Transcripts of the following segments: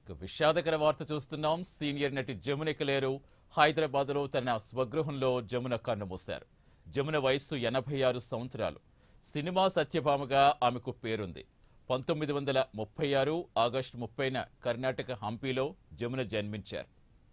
ఇక విషాదకర వార్త చూస్తున్నాం సీనియర్ నటి జమున లేరు హైదరాబాద్లో తన స్వగృహంలో జమున కన్నుమూశారు జమున వయస్సు ఎనభై ఆరు సంవత్సరాలు సినిమా సత్యభామగా ఆమెకు పేరుంది పంతొమ్మిది వందల ముప్పై ఆరు ఆగస్టు ముప్పైన కర్ణాటక హంపీలో జమున జన్మించారు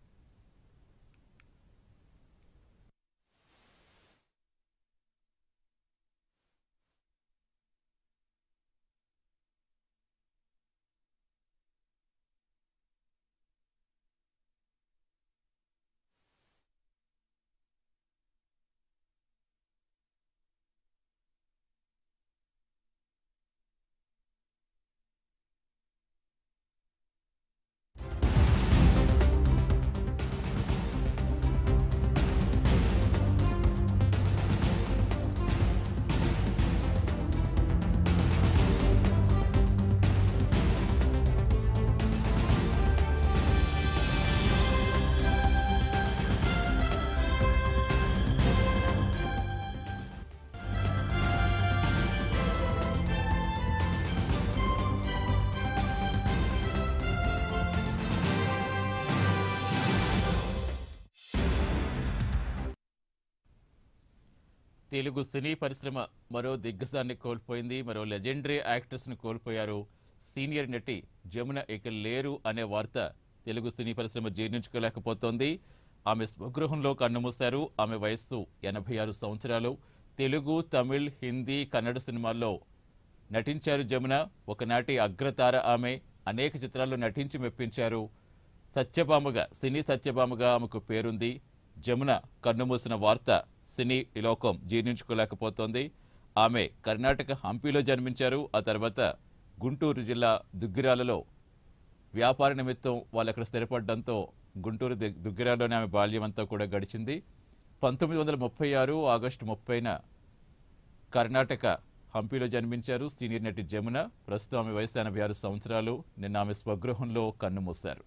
తెలుగు సినీ పరిశ్రమ మరో దిగ్గజాన్ని కోల్పోయింది మరో లెజెండరీ యాక్ట్రెస్ను కోల్పోయారు సీనియర్ నటి జమున ఇక లేరు అనే వార్త తెలుగు సినీ పరిశ్రమ జీర్ణించుకోలేకపోతోంది ఆమె స్వగృహంలో కన్నుమూశారు ఆమె వయస్సు ఎనభై ఆరు సంవత్సరాలు తెలుగు తమిళ్ హిందీ కన్నడ సినిమాల్లో నటించారు జమున ఒకనాటి అగ్రతార ఆమె అనేక చిత్రాల్లో నటించి మెప్పించారు సత్యభామగా సినీ సత్యభామగా ఆమెకు పేరుంది జమున కన్నుమూసిన వార్త సినీ లోకం జీర్ణించుకోలేకపోతోంది ఆమె కర్ణాటక హంపీలో జన్మించారు ఆ తర్వాత గుంటూరు జిల్లా దుగ్గిరాలలో వ్యాపార నిమిత్తం వాళ్ళు అక్కడ స్థిరపడడంతో గుంటూరు ది- దుగ్గిరాలోనే ఆమె బాల్యం అంతా కూడా గడిచింది పంతొమ్మిది వందల ముప్పై ఆరు ఆగస్టు ముప్పైన కర్ణాటక హంపీలో జన్మించారు సీనియర్ నటి జమున ప్రస్తుతం ఆమె వయసు ఎనభై ఆరు సంవత్సరాలు నిన్న ఆమె స్వగృహంలో కన్నుమూశారు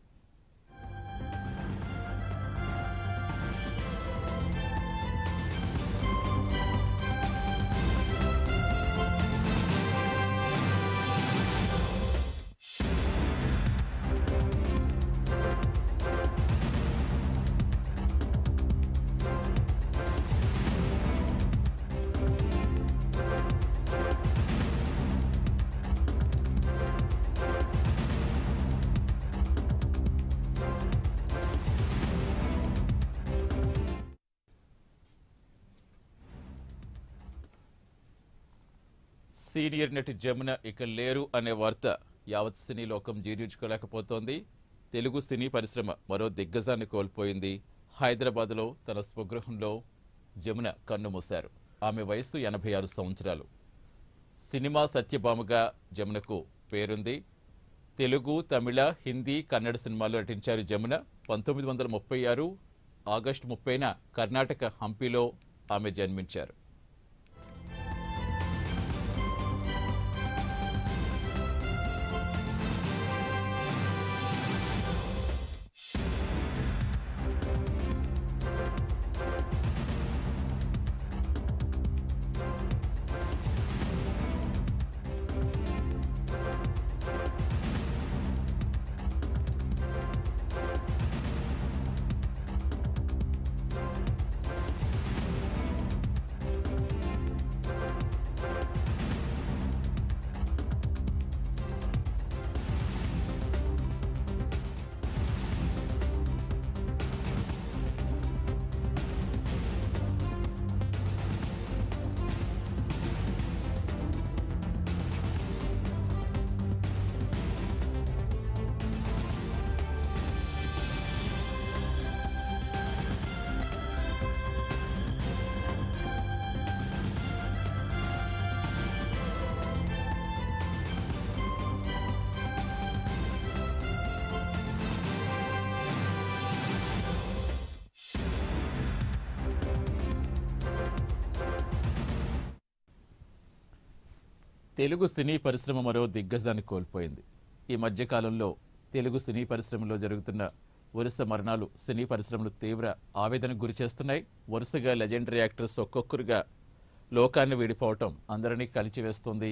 సీనియర్ నటి జమున ఇక లేరు అనే వార్త యావత్ సినీ లోకం జీర్ణించుకోలేకపోతోంది తెలుగు సినీ పరిశ్రమ మరో దిగ్గజాన్ని కోల్పోయింది హైదరాబాద్లో తన స్వగృహంలో జమున కన్నుమూశారు ఆమె వయస్సు ఎనభై ఆరు సంవత్సరాలు సినిమా సత్యభామగా జమునకు పేరుంది తెలుగు తమిళ హిందీ కన్నడ సినిమాల్లో నటించారు జమున పంతొమ్మిది వందల ముప్పై ఆరు ఆగస్టు ముప్పైన కర్ణాటక హంపీలో ఆమె జన్మించారు తెలుగు సినీ పరిశ్రమ మరో దిగ్గజాన్ని కోల్పోయింది ఈ మధ్యకాలంలో తెలుగు సినీ పరిశ్రమలో జరుగుతున్న వరుస మరణాలు సినీ పరిశ్రమను తీవ్ర ఆవేదనకు గురి చేస్తున్నాయి వరుసగా లెజెండరీ యాక్టర్స్ ఒక్కొక్కరుగా లోకాన్ని వీడిపోవటం అందరినీ కలిచివేస్తుంది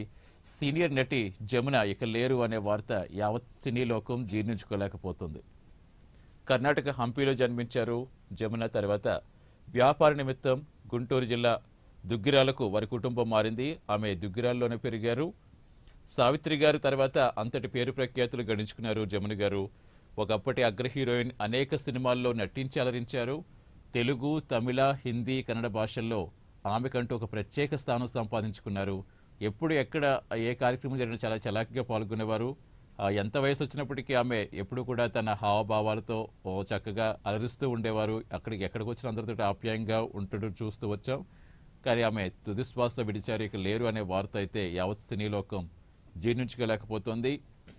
సీనియర్ నటి జమున ఇక లేరు అనే వార్త యావత్ సినీ లోకం జీర్ణించుకోలేకపోతుంది కర్ణాటక హంపీలో జన్మించారు జమున తర్వాత వ్యాపార నిమిత్తం గుంటూరు జిల్లా దుగ్గిరాలకు వారి కుటుంబం మారింది ఆమె దుగ్గిరాల్లోనే పెరిగారు సావిత్రి గారు తర్వాత అంతటి పేరు ప్రఖ్యాతులు గడించుకున్నారు జమున గారు ఒకప్పటి అగ్ర హీరోయిన్ అనేక సినిమాల్లో నటించి అలరించారు తెలుగు తమిళ హిందీ కన్నడ భాషల్లో ఆమెకంటూ ఒక ప్రత్యేక స్థానం సంపాదించుకున్నారు ఎప్పుడు ఎక్కడ ఏ కార్యక్రమం జరిగినా చాలా చలాకీగా పాల్గొనేవారు ఆ, ఎంత వయసు వచ్చినప్పటికీ ఆమె ఎప్పుడు కూడా తన హావభావాలతో ఓ చక్కగా అలరిస్తూ ఉండేవారు అక్కడికి ఎక్కడికి వచ్చిన అందరితో ఆప్యాయంగా ఉంటూ చూస్తూ వచ్చాం కానీ ఆమె తుది శ్వాస విడిచారు ఇక లేరు అనే వార్త అయితే యావత్ సినీ లోకం జీర్ణించుకోలేకపోతుంది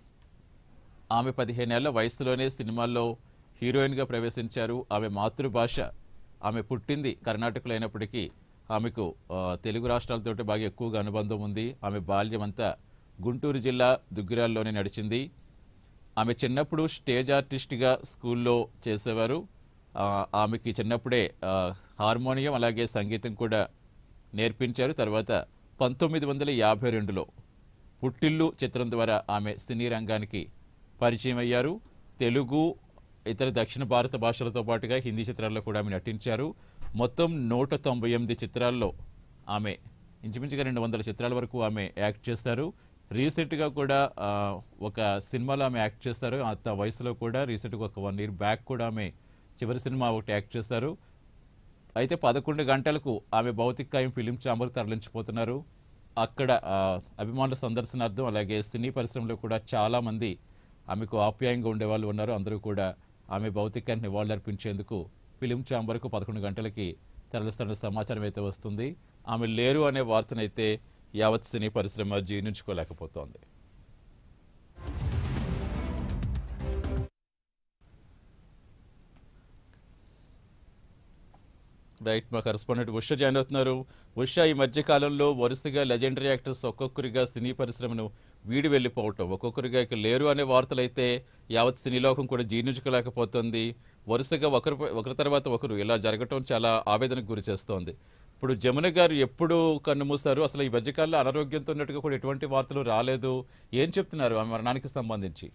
ఆమె పదిహేనేళ్ల వయసులోనే సినిమాల్లో హీరోయిన్గా ప్రవేశించారు ఆమె మాతృభాష ఆమె పుట్టింది కర్ణాటకలో అయినప్పటికీ ఆమెకు ఆ, తెలుగు రాష్ట్రాలతో బాగా ఎక్కువగా అనుబంధం ఉంది ఆమె బాల్యం అంతా గుంటూరు జిల్లా దుగ్గిరాల్లోనే నడిచింది ఆమె చిన్నప్పుడు స్టేజ్ ఆర్టిస్ట్గా స్కూల్లో చేసేవారు ఆ, ఆమెకి చిన్నప్పుడే ఆ, హార్మోనియం అలాగే సంగీతం కూడా నేర్పించారు తర్వాత పంతొమ్మిది వందల యాభై రెండులో పుట్టిల్లు చిత్రం ద్వారా ఆమె సినీ రంగానికి పరిచయం అయ్యారు తెలుగు ఇతర దక్షిణ భారత భాషలతో పాటుగా హిందీ చిత్రాల్లో కూడా ఆమె నటించారు మొత్తం నూట తొంభై ఎనిమిది చిత్రాల్లో ఆమె ఇంచుమించుగా రెండు వందల చిత్రాల వరకు ఆమె యాక్ట్ చేస్తారు రీసెంట్గా కూడా ఆ, ఒక సినిమాలో ఆమె యాక్ట్ చేస్తారు అంత వయసులో కూడా రీసెంట్గా ఒక వన్ ఇయర్ బ్యాక్ కూడా ఆమె చివరి సినిమా ఒకటి యాక్ట్ చేస్తారు అయితే పదకొండు గంటలకు ఆమె భౌతికాయం ఫిలిం ఛాంబర్ తరలించిపోతున్నారు అక్కడ ఆ, అభిమానుల సందర్శనార్థం అలాగే సినీ పరిశ్రమలో కూడా చాలా మంది ఆమెకు ఆప్యాయంగా ఉండేవాళ్ళు ఉన్నారు అందరూ కూడా ఆమె భౌతికాన్ని నివాళులర్పించేందుకు ఫిలిం ఛాంబర్కు పదకొండు గంటలకి తరలిస్తున్న సమాచారం అయితే వస్తుంది ఆమె లేరు అనే వార్తనైతే యావత్ సినీ పరిశ్రమ జీర్ణించుకోలేకపోతోంది రైట్ మా కరెస్పాండెంట్ ఉష జాయిన్ అవుతున్నారు ఉష ఈ మధ్య కాలంలో వరుసగా లెజెండరీ యాక్టర్స్ ఒక్కొక్కరిగా సినీ పరిశ్రమను వీడి వెళ్ళిపోవటం ఒక్కొక్కరిగా ఇక లేరు అనే వార్తలు అయితే యావత్ సినీ లోకం కూడా జీర్ణించుకోలేకపోతుంది వరుసగా ఒకరు ఒకరి తర్వాత ఒకరు ఇలా జరగటం చాలా ఆవేదనకు గురి చేస్తోంది ఇప్పుడు జమున గారు ఎప్పుడు కన్నుమూశారు అసలు ఈ మధ్యకాలంలో అనారోగ్యంతో ఉన్నట్టుగా కూడా ఎటువంటి వార్తలు రాలేదు ఏం చెప్తున్నారు ఆమె మరణానికి సంబంధించి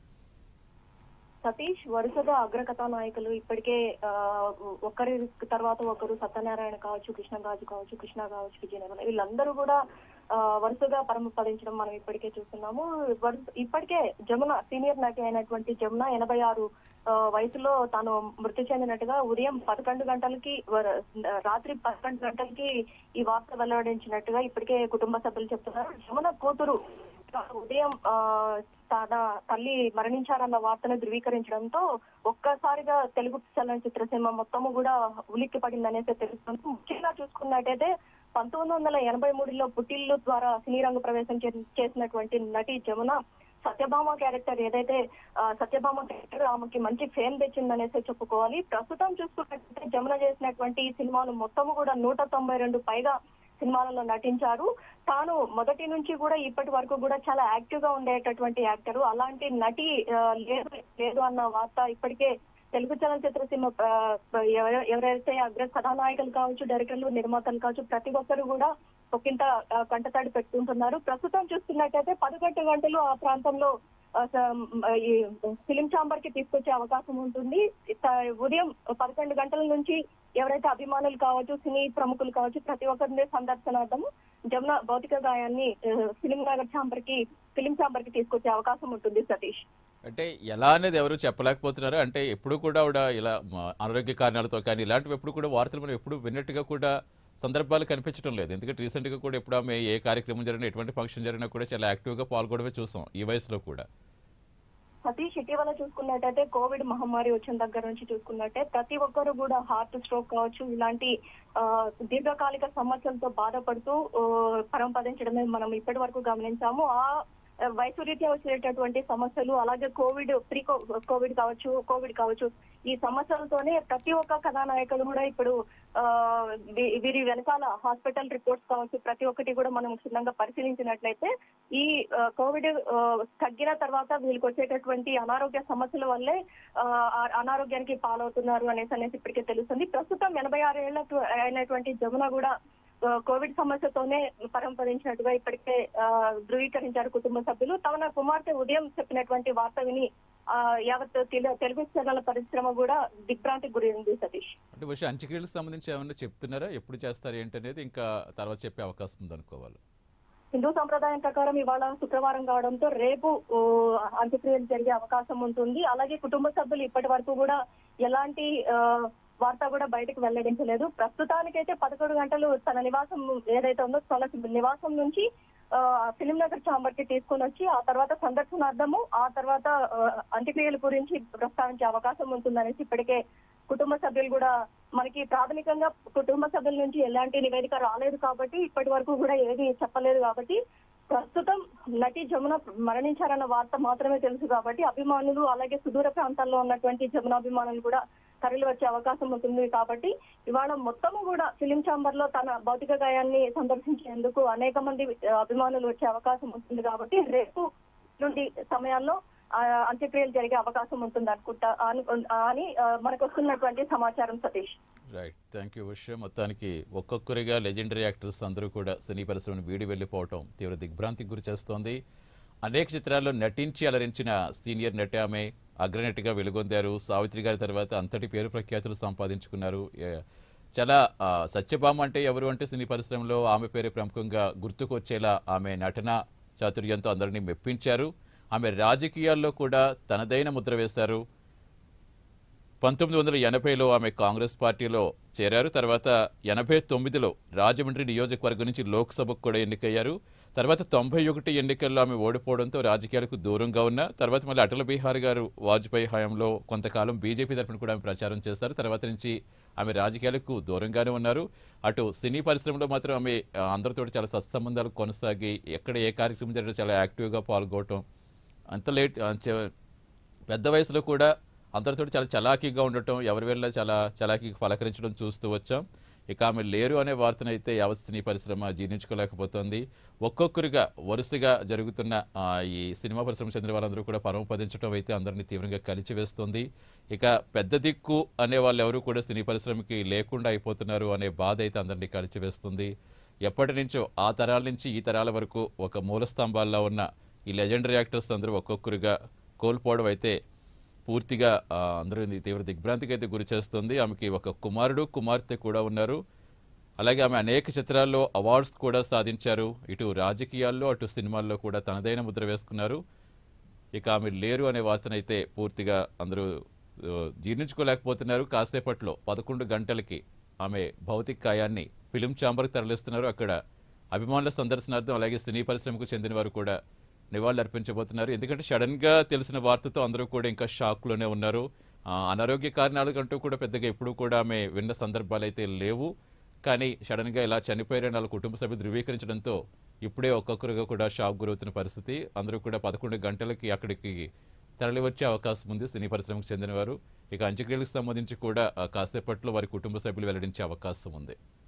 సతీష్ వరుసగా అగ్రకథా నాయకులు ఇప్పటికే ఆ, ఒకరి తర్వాత ఒకరు సత్యనారాయణ కావచ్చు కృష్ణరాజు కావచ్చు కృష్ణ కావచ్చు విజయనగరం వీళ్ళందరూ కూడా ఆ, వరుసగా పరమపదించడం మనం ఇప్పటికే చూస్తున్నాము వరుస ఇప్పటికే జమున సీనియర్ నటి అయినటువంటి జమున ఎనభై ఆరు ఆ, వయసులో తాను మృతి చెందినట్టుగా ఉదయం పదకొండు గంటలకి వర- రాత్రి పదకొండు గంటలకి ఈ వార్త వెల్లడించినట్టుగా ఇప్పటికే కుటుంబ సభ్యులు చెప్తున్నారు జమున కూతురు ఉదయం ఆ, తన తల్లి మరణించారన్న వార్తను ధృవీకరించడంతో ఒక్కసారిగా తెలుగు చలనచిత్ర సినిమా మొత్తము కూడా ఉలిక్కి పడిందనేసి తెలుస్తుంది ముఖ్యంగా చూసుకున్నట్టయితే పంతొమ్మిది వందల ఎనభై మూడులో పుట్టిల్లు ద్వారా సినీ రంగ ప్రవేశం చే- చేసినటువంటి నటి జమున సత్యభామ క్యారెక్టర్ ఏదైతే ఆ, సత్యభామ క్యారెక్టర్ ఆమెకి మంచి ఫేమ్ తెచ్చిందనేసి చెప్పుకోవాలి ప్రస్తుతం చూసుకున్నట్లయితే జమున చేసినటువంటి ఈ సినిమాలు మొత్తము కూడా నూట తొంభై రెండు పైగా సినిమాలలో నటించారు తాను మొదటి నుంచి కూడా ఇప్పటి వరకు కూడా చాలా యాక్టివ్ గా ఉండేటటువంటి యాక్టర్ అలాంటి నటి ఆ, లేదు లేదు అన్న వార్త ఇప్పటికే తెలుగు చలనచిత్ర సినిమా ఆ, ఎవర- ఎవరైతే అగ్ర కథానాయకులు కావచ్చు డైరెక్టర్లు నిర్మాతలు కావచ్చు ప్రతి ఒక్కరు కూడా ఒకంత ఆ, కంటతడి పెట్టుకుంటున్నారు ప్రస్తుతం చూస్తున్నట్టయితే పదకొండు గంటలు ఆ ప్రాంతంలో ఆ, స- ఈ ఫిలిం ఛాంబర్ కి తీసుకొచ్చే అవకాశం ఉంటుంది ఇత- ఉదయం పదకొండు గంటల నుంచి ఎవరైతే అభిమానులు కావచ్చు సినీ ప్రముఖులు కావచ్చు ప్రతి ఒక్కరిని సందర్శనార్థము జమున భౌతిక గాయాన్ని ఆ, ఫిలిం నగర్ ఛాంబర్ కి ఫిలిం ఛాంబర్ కి తీసుకొచ్చే అవకాశం ఉంటుంది సతీష్ అంటే ఎలా అనేది ఎవరు చెప్పలేకపోతున్నారు అంటే ఎప్పుడు కూడా ఆవిడ ఇలా మ- అనారోగ్య కారణాలతో కానీ ఇలాంటివి ఎప్పుడు కూడా వార్తలు మనం ఎప్పుడు విన్నట్టుగా కూడా సందర్భాలు కనిపించడం లేదు ఎందుకంటే రీసెంట్గా కూడా ఎప్పుడు ఆమె ఏ కార్యక్రమం జరిగినా ఎటువంటి ఫంక్షన్ జరిగినా కూడా చాలా యాక్టివ్గా పాల్గొనడమే చూసాం ఈ వయసులో కూడా సతీష్ ఇటీవల చూసుకున్నట్టయితే కోవిడ్ మహమ్మారి వచ్చిన దగ్గర నుంచి చూసుకున్నట్టే ప్రతి ఒక్కరు కూడా హార్ట్ స్ట్రోక్ కావచ్చు ఇలాంటి ఆ, దీర్ఘకాలిక సమస్యలతో బాధపడుతూ ఆ, పరంపదించడమే మనం ఇప్పటి వరకు గమనించాము ఆ వయసు రీత్యా వచ్చేటటువంటి సమస్యలు అలాగే కోవిడ్ ప్రీ కోవిడ్ కావచ్చు కోవిడ్ కావచ్చు ఈ సమస్యలతోనే ప్రతి ఒక్క కథానాయకులు కూడా ఇప్పుడు ఆ, వీ- వీరి వెనకాల హాస్పిటల్ రిపోర్ట్స్ కావచ్చు ప్రతి ఒక్కటి కూడా మనం క్షుణ్ణంగా పరిశీలించినట్లయితే ఈ ఆ, కోవిడ్ ఆ, తగ్గిన తర్వాత వీళ్ళకి వచ్చేటటువంటి అనారోగ్య సమస్యల వల్లే ఆ, ఆ అనారోగ్యానికి పాలవుతున్నారు అనేసి అనేసి ఇప్పటికే తెలుస్తుంది ప్రస్తుతం ఎనభై ఆరు ఏళ్ల అయినటువంటి జమున కూడా ఆ, కోవిడ్ సమస్యతోనే పరంపరించినట్టుగా ఇప్పటికే ఆ, ధృవీకరించారు కుటుంబ సభ్యులు తమ కుమార్తె ఉదయం చెప్పినటువంటి వార్త విని ఆ, యావత్ తెలు- తెలుగు ఛానల్ పరిశ్రమ కూడా దిగ్భ్రాంతికి గురైంది సతీష్ అంటే విషయం అంత్యక్రియలకు సంబంధించి ఏమన్నా చెప్తున్నారా ఎప్పుడు చేస్తారు ఏంటనేది ఇంకా తర్వాత చెప్పే అవకాశం ఉందనుకోవాలి హిందూ సంప్రదాయం ప్రకారం ఇవాళ శుక్రవారం కావడంతో రేపు ఓ, అంత్యక్రియలు జరిగే అవకాశం ఉంటుంది అలాగే కుటుంబ సభ్యులు ఇప్పటి వరకు కూడా ఎలాంటి ఆ, వార్త కూడా బయటకు వెల్లడించలేదు ప్రస్తుతానికైతే పదకొండు గంటలు తన నివాసం ఏదైతే ఉందో తన నివాసం నుంచి ఆ, ఫిలిం నగర్ చాంబర్ కి తీసుకొని వచ్చి ఆ తర్వాత సందర్శనార్థము ఆ తర్వాత ఆ, అంత్యక్రియల గురించి ప్రస్తావించే అవకాశం ఉంటుందనేసి ఇప్పటికే కుటుంబ సభ్యులు కూడా మనకి ప్రాథమికంగా కుటుంబ సభ్యుల నుంచి ఎలాంటి నివేదిక రాలేదు కాబట్టి ఇప్పటి వరకు కూడా ఏది చెప్పలేదు కాబట్టి ప్రస్తుతం నటి జమున మరణించారన్న వార్త మాత్రమే తెలుసు కాబట్టి అభిమానులు అలాగే సుదూర ప్రాంతాల్లో ఉన్నటువంటి జమున అభిమానులు కూడా తరలి వచ్చే అవకాశం ఉంటుంది కాబట్టి ఇవాళ మొత్తము కూడా ఫిలిం ఛాంబర్ లో తన భౌతిక గాయాన్ని సందర్శించేందుకు అనేక మంది ఆ, అభిమానులు వచ్చే అవకాశం ఉంటుంది కాబట్టి రేపు నుండి సమయాల్లో ఆ, అంత్యక్రియలు జరిగే అవకాశం ఉంటుంది అనుకుంటా అను- అని ఆ, మనకు వస్తున్నటువంటి సమాచారం సతీష్ రైట్ థ్యాంక్ యూ విషయం మొత్తానికి ఒక్కొక్కరిగా లెజెండరీ యాక్టర్స్ అందరూ కూడా సినీ పరిశ్రమను వీడి వెళ్ళిపోవటం తీవ్ర దిగ్భ్రాంతికి గురి చేస్తోంది అనేక చిత్రాల్లో నటించి అలరించిన సీనియర్ నటి ఆమె అగ్రనటిగా వెలుగొందారు సావిత్రి గారి తర్వాత అంతటి పేరు ప్రఖ్యాతులు సంపాదించుకున్నారు ఏ- చాలా ఆ, సత్యభామ అంటే ఎవరు అంటే సినీ పరిశ్రమలో ఆమె పేరే ప్రముఖంగా గుర్తుకొచ్చేలా ఆమె నటన చాతుర్యంతో అందరినీ మెప్పించారు ఆమె రాజకీయాల్లో కూడా తనదైన ముద్ర వేశారు పంతొమ్మిది వందల ఎనభైలో ఆమె కాంగ్రెస్ పార్టీలో చేరారు తర్వాత ఎనభై తొమ్మిదిలో రాజమండ్రి నియోజకవర్గం నుంచి లోక్సభకు కూడా ఎన్నికయ్యారు తర్వాత తొంభై ఒకటి ఎన్నికల్లో ఆమె ఓడిపోవడంతో రాజకీయాలకు దూరంగా ఉన్న తర్వాత మళ్ళీ అటల్ బిహారీ గారు వాజ్పేయి హయాంలో కొంతకాలం బీజేపీ తరఫున కూడా ఆమె ప్రచారం చేశారు తర్వాత నుంచి ఆమె రాజకీయాలకు దూరంగానే ఉన్నారు అటు సినీ పరిశ్రమలో మాత్రం ఆమె ఆ, అందరితో చాలా సత్సంబంధాలు కొనసాగి ఎక్కడ ఏ కార్యక్రమం జరిగినా చాలా యాక్టివ్గా పాల్గొనటం అంత లేట్ ఆ, చ- పెద్ద వయసులో కూడా అందరితో చాలా చలాకీగా ఉండటం ఎవరి వెళ్ళినా చాలా చలాకీగా పలకరించడం చూస్తూ వచ్చాం ఇక ఆమె లేరు అనే వార్తనైతే యావత్ సినీ పరిశ్రమ జీర్ణించుకోలేకపోతుంది ఒక్కొక్కరిగా వరుసగా జరుగుతున్న ఆ, ఈ సినిమా పరిశ్రమ చెందిన వాళ్ళందరూ కూడా పరమపదించడం అయితే అందరినీ తీవ్రంగా కలిచివేస్తుంది ఇక పెద్ద దిక్కు అనే వాళ్ళు ఎవరు కూడా సినీ పరిశ్రమకి లేకుండా అయిపోతున్నారు అనే బాధ అయితే అందరినీ కలిచివేస్తుంది ఎప్పటి నుంచో ఆ తరాల నుంచి ఈ తరాల వరకు ఒక మూల స్తంభాల్లో ఉన్న ఈ లెజెండరీ యాక్టర్స్ అందరూ ఒక్కొక్కరుగా కోల్పోవడం అయితే పూర్తిగా ఆ, అందరినీ తీవ్ర దిగ్భ్రాంతికి అయితే గురి చేస్తుంది ఆమెకి ఒక కుమారుడు కుమార్తె కూడా ఉన్నారు అలాగే ఆమె అనేక చిత్రాల్లో అవార్డ్స్ కూడా సాధించారు ఇటు రాజకీయాల్లో అటు సినిమాల్లో కూడా తనదైన ముద్ర వేసుకున్నారు ఇక ఆమె లేరు అనే వార్తనైతే పూర్తిగా అందరూ ఆ, జీర్ణించుకోలేకపోతున్నారు కాసేపట్లో పదకొండు గంటలకి ఆమె భౌతిక కాయాన్ని ఫిలిం ఛాంబర్కి తరలిస్తున్నారు అక్కడ అభిమానుల సందర్శనార్థం అలాగే సినీ పరిశ్రమకు చెందిన వారు కూడా నివాళులు అర్పించబోతున్నారు ఎందుకంటే సడన్గా తెలిసిన వార్తతో అందరూ కూడా ఇంకా షాక్లోనే ఉన్నారు ఆ, అనారోగ్య కారణాల కంటూ కూడా పెద్దగా ఎప్పుడూ కూడా ఆమె విన్న సందర్భాలు అయితే లేవు కానీ సడన్గా ఇలా చనిపోయారని వాళ్ళ కుటుంబ సభ్యులు ధృవీకరించడంతో ఇప్పుడే ఒక్కొక్కరుగా కూడా షాక్ గురవుతున్న పరిస్థితి అందరూ కూడా పదకొండు గంటలకి అక్కడికి తరలి వచ్చే అవకాశం ఉంది సినీ పరిశ్రమకు చెందినవారు ఇక అంత్యక్రియలకు సంబంధించి కూడా ఆ, కాసేపట్లో వారి కుటుంబ సభ్యులు వెల్లడించే అవకాశం ఉంది